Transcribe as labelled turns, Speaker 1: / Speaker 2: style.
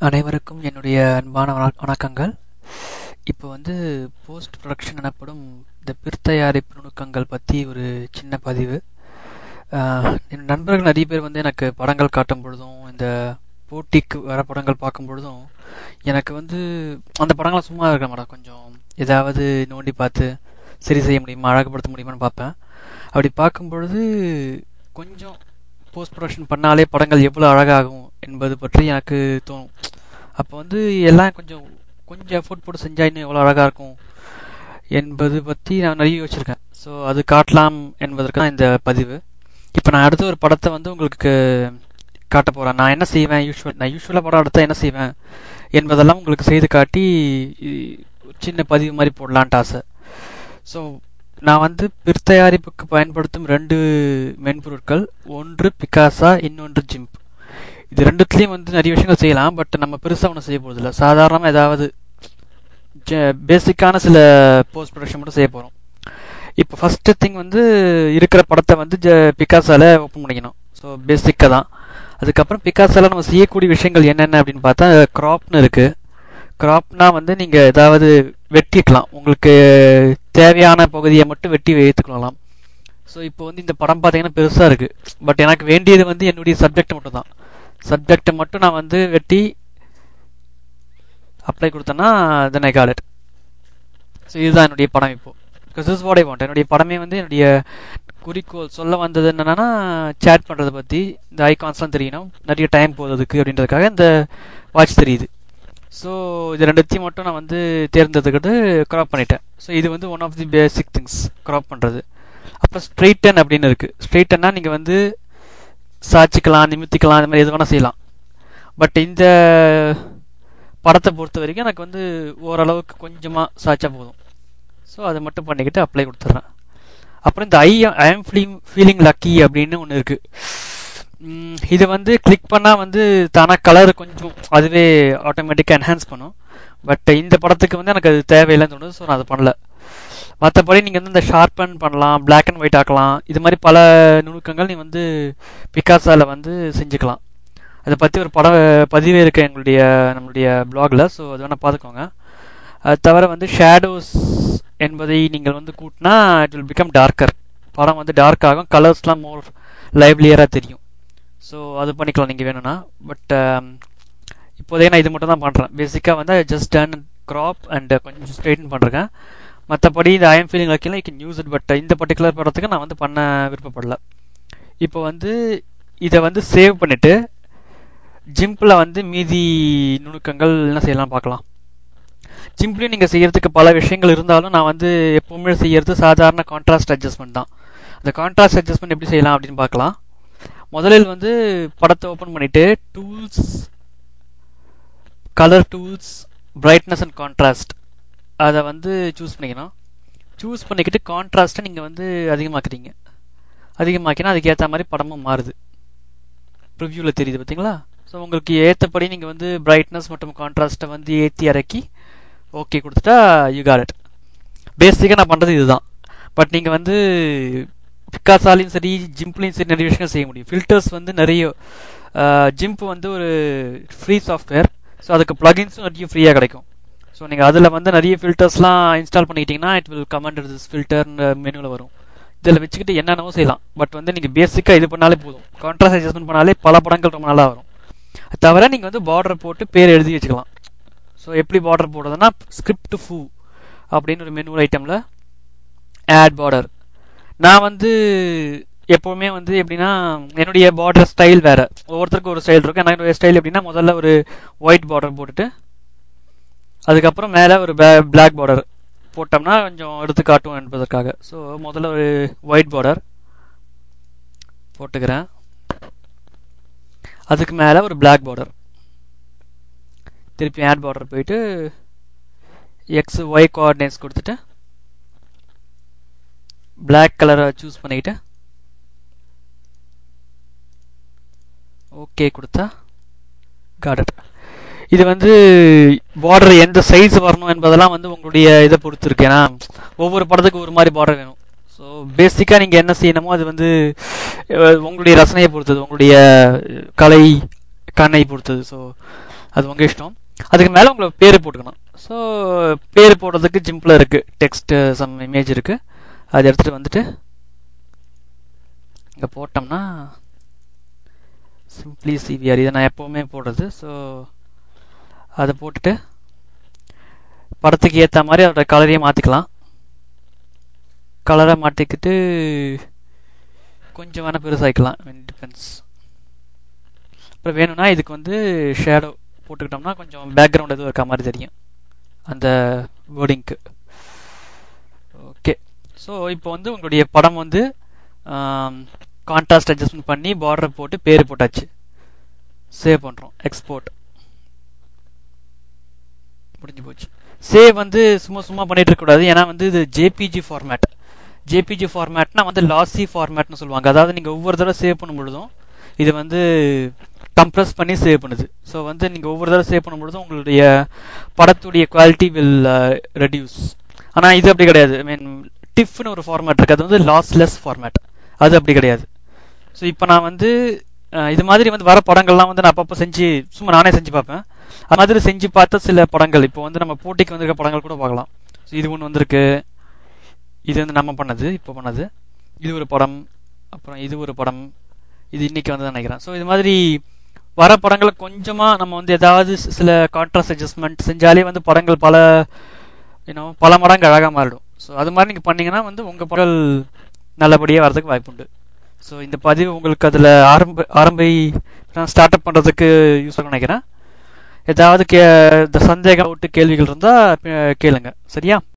Speaker 1: அனைவருக்கும் என்னுடைய அன்பான வண- வணக்கங்கள் இப்போ வந்து போஸ்ட் ப்ரொடக்ஷன் எனப்படும் இந்த பிற்தயாரிப்பு நுணுக்கங்கள் பற்றி ஒரு சின்ன பதிவு ஆஹ், என் நண்பர்கள் நிறைய பேர் வந்து எனக்கு படங்கள் காட்டும் பொழுதும் இந்த போட்டிக்கு வர படங்கள் பார்க்கும் பொழுதும் எனக்கு வந்து அந்த படங்களை சும்மா இருக்க மாட்டேன் கொஞ்சம் ஏதாவது நோண்டி பார்த்து சரி செய்ய முடியுமா அழகுபடுத்த முடியுமான்னு பார்ப்பேன் அப்படி பார்க்கும் பொழுது கொஞ்சம் போஸ்ட் ப்ரொடக்ஷன் பண்ணாலே படங்கள் எவ்வளோ அழகாகும் என்பது பற்றி எனக்கு தோணும் அப்போ வந்து எல்லாம் கொஞ்சம் கொஞ்சம் எஃபோர்ட் போட்டு செஞ்சா இன்னும் எவ்வளோ அழகாக இருக்கும் என்பது பற்றி நான் நிறைய யோசிச்சிருக்கேன் ஸோ அது காட்டலாம் என்பதற்கு தான் இந்த பதிவு இப்போ நான் அடுத்த ஒரு படத்தை வந்து உங்களுக்கு காட்ட போகிறேன் நான் என்ன செய்வேன் யூஸ்வல் நான் யூஸ்வலாக படம் எடுத்தால் என்ன செய்வேன் என்பதெல்லாம் உங்களுக்கு செய்து காட்டி இ- ஒரு சின்ன பதிவு மாதிரி போடலான்ட்டு ஆசை ஸோ நான் வந்து பிற்தயாரிப்புக்கு பயன்படுத்தும் ரெண்டு மென்பொருட்கள் ஒன்று பிகாசா இன்னொன்று ஜிம்ப் இது ரெண்டுத்துலேயும் வந்து நிறைய விஷயங்கள் செய்யலாம் பட் நம்ம பெருசாக ஒன்றும் செய்ய போகிறதில்ல சாதாரணமாக ஏதாவது பேசிக்கான சில போஸ்ட் ப்ரொடக்ஷன் மட்டும் செய்ய போகிறோம் இப்போ ஃபஸ்ட்டு திங் வந்து இருக்கிற படத்தை வந்து ஜ பிகாசால ஓப்பன் பண்ணிக்கணும் ஸோ பேசிக்காக தான் அதுக்கப்புறம் பிகாசால நம்ம செய்யக்கூடிய விஷயங்கள் என்னென்ன அப்படின்னு பார்த்தா க்ராப்னு இருக்குது க்ராப்னா வந்து நீங்கள் ஏதாவது வெட்டிக்கலாம் உங்களுக்கு தேவையான பகுதியை மட்டும் வெட்டி வைத்துக்கொள்ளலாம் ஸோ இப்போ வந்து இந்த படம் பார்த்தீங்கன்னா பெருசாக இருக்குது பட் எனக்கு வேண்டியது வந்து என்னுடைய சப்ஜெக்ட் மட்டும் தான் சப்ஜெக்டை மட்டும் நான் வந்து வெட்டி அப்ளை கொடுத்தேன்னா தென் ஐ கால் இட் ஸோ இதுதான் என்னுடைய படம் இப்போ because is what I want என்னுடைய படமே வந்து என்னுடைய குறிக்கோள் சொல்ல வந்தது என்னன்னா சேட் பண்ணுறதை பற்றி இந்த ஐகான்ஸ்லாம் தெரியணும் நிறைய டைம் போகுதுக்கு அப்படின்றதுக்காக இந்த வாட்ச் தெரியுது ஸோ இது ரெண்டுத்தையும் மட்டும் நான் வந்து தேர்ந்தெடுத்துக்கிட்டு க்ராப் பண்ணிட்டேன் ஸோ இது வந்து one of the basic things crop பண்ணுறது அப்புறம் ஸ்ட்ரெயிட்டன் அப்படின்னு இருக்குது ஸ்ட்ரெயிட்டன்னா நீங்கள் வந்து சாய்ச்சிக்கலாம் நிமித்திக்கலாம் அந்த மாதிரி எது வேணால் செய்யலாம் பட் இந்த படத்தை பொறுத்த வரைக்கும் எனக்கு வந்து ஓரளவுக்கு கொஞ்சமாக சாய்ச்சா போதும் ஸோ அதை மட்டும் பண்ணிக்கிட்டு அப்ளை கொடுத்துட்றேன் அப்புறம் இந்த I I am feeling feeling lucky அப்படின்னு ஒன்று இருக்குது இது வந்து கிளிக் பண்ணால் வந்து தானாக கலர் கொஞ்சம் அதுவே ஆட்டோமேட்டிக்காக என்ஹான்ஸ் பண்ணும் பட் இந்த படத்துக்கு வந்து எனக்கு அது தேவையில்லைன்னு தோணுது ஸோ நான் அதை பண்ணல மற்றபடி நீங்கள் வந்து இந்த ஷார்பன் பண்ணலாம் Black அண்ட் ஒயிட் ஆக்கலாம் இது மாதிரி பல நுணுக்கங்கள் நீ வந்து பிகாசால வந்து செஞ்சுக்கலாம் அதை பற்றி ஒரு பட பதிவே இருக்கு எங்களுடைய நம்மளுடைய பிளாகில் ஸோ அது வேணால் பார்த்துக்கோங்க அது தவிர வந்து ஷேடோஸ் என்பதை நீங்கள் வந்து கூட்டினா இட் வில் பிகம் டார்க்கர் படம் வந்து டார்க் ஆகும் கலர்ஸ்லாம் மோர் லைவ்லியராக தெரியும் ஸோ அது பண்ணிக்கலாம் நீங்கள் வேணும்னா பட் இப்போதைக்கு நான் இது மட்டும் தான் பண்ணுறேன் பேசிக்காக வந்து ஜஸ்ட் டன் க்ராப் அண்ட் கொஞ்சம் ஸ்ட்ரெயிட்டன் பண்ணுறேன் மற்றபடி இந்த ஐஎம் ஃபீலிங் லக்கிலாம் I can use it but இந்த பர்டிகுலர் படத்துக்கு நான் வந்து பண்ண விருப்பப்படல இப்போ வந்து இதை வந்து சேவ் பண்ணிவிட்டு ஜிம்பில் வந்து மீதி நுணுக்கங்கள் என்ன செய்யலாம் பார்க்கலாம் ஜிம்ப்லேயும் நீங்கள் செய்யறதுக்கு பல விஷயங்கள் இருந்தாலும் நான் வந்து எப்பவுமே செய்யறது சாதாரண கான்ட்ராஸ்ட் அட்ஜஸ்ட்மெண்ட் தான் அந்த கான்ட்ராஸ்ட் அட்ஜஸ்ட்மெண்ட் எப்படி செய்யலாம் அப்படின்னு பார்க்கலாம் முதலில் வந்து படத்தை ஓப்பன் பண்ணிட்டு tools colour tools brightness and contrast அதை வந்து சூஸ் பண்ணிக்கணும் சூஸ் பண்ணிக்கிட்டு கான்ட்ராஸ்ட்டை நீங்கள் வந்து அதிகமாக்குறீங்க அதிகமாக்கினா அதுக்கு ஏற்ற மாதிரி படமும் மாறுது ப்ரிவ்யூவில் தெரியுது பார்த்தீங்களா ஸோ உங்களுக்கு ஏற்றபடி நீங்கள் வந்து பிரைட்னஸ் மற்றும் கான்ட்ராஸ்ட்டை வந்து ஏற்றி இறக்கி ஓகே கொடுத்துட்டா யூ காட் இட் பேசிக்காக நான் பண்ணுறது இதுதான் பட் நீங்கள் வந்து பிகாசாலையும் சரி ஜிம்ப்லையும் சரி நிறைய விஷயங்கள் செய்ய முடியும் ஃபில்டர்ஸ் வந்து நிறைய ஜிம்ப் வந்து ஒரு ஃப்ரீ சாஃப்ட்வேர் ஸோ அதுக்கு ப்ளகின்ஸும் நிறைய ஃப்ரீயாக கிடைக்கும் ஸோ நீங்கள் அதில் வந்து நிறைய ஃபில்டர்ஸ்லாம் இன்ஸ்டால் பண்ணிக்கிட்டீங்கன்னா இட் வில் கமெண்ட் திஸ் ஃபில்டர்னு மெனுவில் வரும் இதில் வச்சுக்கிட்டு என்னென்னவோ செய்யலாம் பட் வந்து நீங்கள் பேசிக்காக இது பண்ணாலே போதும் கான்ட்ராஸ்ட் அட்ஜஸ்ட்மெண்ட் பண்ணாலே பல படங்கள் ரொம்ப நல்லா வரும் அது தவிர நீங்கள் வந்து பார்டர் போட்டு பேர் எழுதி வச்சுக்கலாம் ஸோ எப்படி பார்டர் போடுறதுன்னா ஸ்கிரிப்ட் ஃபூ அப்படின்னு ஒரு மெனு ஐட்டமில் ஆட் பார்டர் நான் வந்து எப்போவுமே வந்து எப்படின்னா என்னுடைய பார்டர் ஸ்டைல் வேறு ஒவ்வொருத்தருக்கும் ஒரு ஸ்டைல் இருக்கும் என்னுடைய ஸ்டைல் எப்படின்னா முதல்ல ஒரு ஒயிட் பார்டர் போட்டுட்டு அதுக்கப்புறம் மேலே ஒரு பிளாக் பார்டர் போட்டோம்னா கொஞ்சம் எடுத்து காட்டும் என்பதற்காக ஸோ முதல்ல ஒரு ஒயிட் பார்டர் போட்டுக்கிறேன் அதுக்கு மேலே ஒரு பிளாக் பார்டர் திருப்பி ஆட் பார்டர் போயிட்டு எக்ஸ் ஒய் கோஆர்டினேட்ஸ் கொடுத்துட்டு பிளாக் கலரை சூஸ் பண்ணிக்கிட்டு ஓகே கொடுத்தா காட் இது வந்து பார்டர் எந்த சைஸ் வரணும் என்பதெல்லாம் வந்து உங்களுடைய இதை பொறுத்து இருக்கு ஏன்னா ஒவ்வொரு படத்துக்கு ஒரு மாதிரி பார்டர் வேணும் ஸோ பேசிக்காக நீங்கள் என்ன செய்யணுமோ அது வந்து அஹ், உங்களுடைய ரசனையை பொறுத்தது உங்களுடைய கலை கண்ணை பொறுத்தது ஸோ அது உங்கள் இஷ்டம் அதுக்கு மேலே உங்களை பேர் போட்டுக்கணும் ஸோ பேர் போடுறதுக்கு ஜிம்பிளாக இருக்குது டெக்ஸ்ட்டு சம் இமேஜ் இருக்குது அது எடுத்துகிட்டு வந்துட்டு இங்கே போட்டோம்னா சிம்பிளி சிவிஆர் இதை நான் எப்போவுமே போடுறது ஸோ அதை போட்டுட்டு படத்துக்கு ஏற்ற மாதிரி அதோட கலரையே மாற்றிக்கலாம் கலரை மாற்றிக்கிட்டு கொஞ்சம் வேணால் பெருசாகிக்கலாம் டிபெண்ட்ஸ் அப்புறம் வேணும்னா இதுக்கு வந்து ஷேடோ போட்டுக்கிட்டோம்னா கொஞ்சம் பேக்ரவுண்ட் எதுவும் இருக்க மாதிரி தெரியும் அந்த வேர்டிங்க்கு ஓகே ஸோ இப்போ வந்து உங்களுடைய படம் வந்து கான்ட்ராஸ்ட் அட்ஜஸ்ட்மெண்ட் பண்ணி பார்டர் போட்டு பேர் போட்டாச்சு சேவ் பண்ணுறோம் எக்ஸ்போர்ட் முடிஞ்சு போச்சு சேவ் வந்து சும்மா சும்மா பண்ணிட்டு இருக்கக்கூடாது ஏன்னா வந்து இது ஜேபிஜி ஃபார்மேட் ஜேபிஜி ஃபார்மேட்னா வந்து லாசி ஃபார்மேட்னு சொல்லுவாங்க அதாவது நீங்கள் ஒவ்வொரு தடவை சேவ் பண்ணும் பொழுதும் இது வந்து கம்ப்ரஸ் பண்ணி சேவ் பண்ணுது ஸோ வந்து நீங்கள் ஒவ்வொரு தடவை சேவ் பண்ணும் பொழுதும் உங்களுடைய படத்துடைய குவாலிட்டி வில் ரெடியூஸ் ஆனால் இது அப்படி கிடையாது ஐ மீன் டிஃப்னு ஒரு ஃபார்மேட் இருக்குது அது வந்து லாஸ்லெஸ் ஃபார்மேட் அது அப்படி கிடையாது ஸோ இப்போ நான் வந்து இது மாதிரி வந்து வர படங்கள்லாம் வந்து நான் அப்பப்போ செஞ்சு சும்மா நானே செஞ்சு பார்ப்பேன் அது மாதிரி செஞ்சு பார்த்த சில படங்கள் இப்போ வந்து நம்ம போட்டிக்கு வந்திருக்க படங்கள் கூட பார்க்கலாம் ஸோ இது ஒன்று வந்திருக்கு இது வந்து நம்ம பண்ணது இப்போ பண்ணது இது ஒரு படம் அப்புறம் இது ஒரு படம் இது இன்னைக்கு வந்து நினைக்கிறேன் ஸோ இது மாதிரி வர படங்களை கொஞ்சமாக நம்ம வந்து ஏதாவது சில கான்ட்ராஸ்ட் அட்ஜஸ்ட்மெண்ட் செஞ்சாலே வந்து படங்கள் பல யூனோ பல மடங்கு அழகாக மாறிடும் ஸோ அது மாதிரி நீங்கள் பண்ணீங்கன்னா வந்து உங்கள் படங்கள் நல்லபடியாக வரதுக்கு வாய்ப்புண்டு ஸோ இந்த பதிவு உங்களுக்கு அதில் ஆரம்ப ஆரம்பி நான் ஸ்டார்ட் அப் பண்ணுறதுக்கு யூஸ் பண்ண நினைக்கிறேன் ஏதாவது கே இந்த சந்தேகம் விட்டு கேள்விகள் இருந்தால் கேளுங்க சரியா